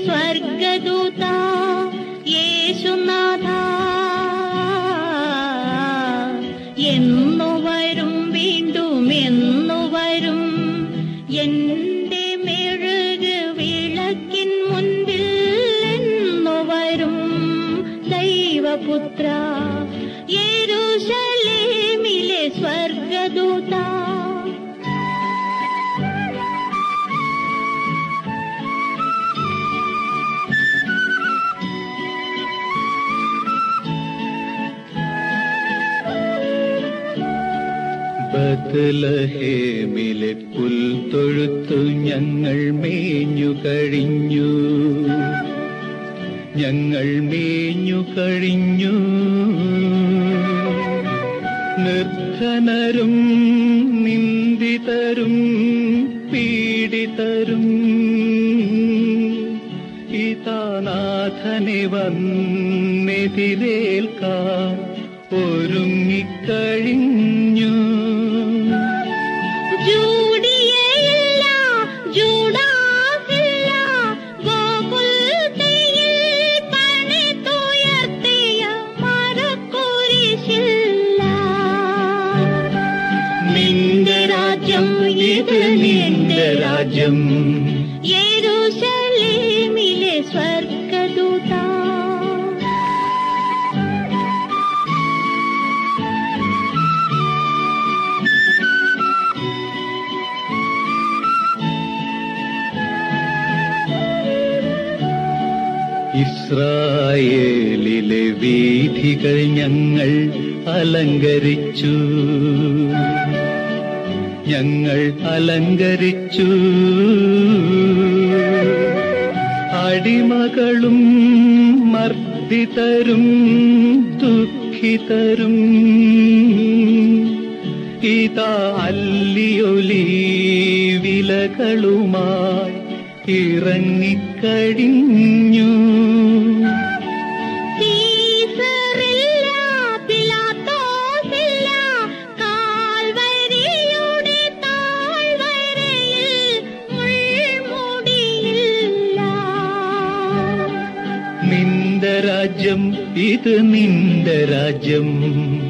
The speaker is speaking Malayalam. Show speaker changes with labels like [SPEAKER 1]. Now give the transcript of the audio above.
[SPEAKER 1] സ്വർഗദൂത യേശുനാഥ എന്നു വരും വീണ്ടും എന്നു വരും എന്റെ മെഴുക് വിളക്കിൻ മുൻപിൽ എന്നു വരും ദൈവപുത്ര യെരൂശലേമിലെ സ്വർഗദൂത
[SPEAKER 2] ബത്ലഹേമിലെ പുൽത്തൊഴുത്തു ഞങ്ങൾ മേഞ്ഞു കഴിഞ്ഞു ഞങ്ങൾ മേഞ്ഞു കഴിഞ്ഞു നിർധനരും നിന്ദിതരും പീഡിതരും ഇതാനാഥനെ വന്നെതിരേൽക്കാൻ ഒരുങ്ങിക്കഴിഞ്ഞു
[SPEAKER 1] ജൂഡിയയില്ല ജൂഡാസില്ല ഗോകുൽത്തയിൽ പണിതുയർത്തിയ മരക്കുരിശില്ല
[SPEAKER 2] നിന്റെ രാജ്യം ഇത് നിന്റെ രാജ്യം
[SPEAKER 1] യെരൂശലേമിലെ സ്വർഗദൂത
[SPEAKER 2] ഇസ്രായേലിലെ വീഥികൾ ഞങ്ങൾ അലങ്കരിച്ചു ഞങ്ങൾ അലങ്കരിച്ചു അടിമകളും മർദ്ദിതരും ദുഃഖിതരും ഇതാ അല്ലിയൊലി വിലകളുമായി ഇറങ്ങിക്കഴിഞ്ഞു
[SPEAKER 1] സീസറില്ല പിലാത്തോസില്ല കാൽവരിയുടെ താഴ്വരയിൽ മുൾമുടിയില്ല
[SPEAKER 2] നിന്റെ രാജ്യം ഇത് നിന്റെ രാജ്യം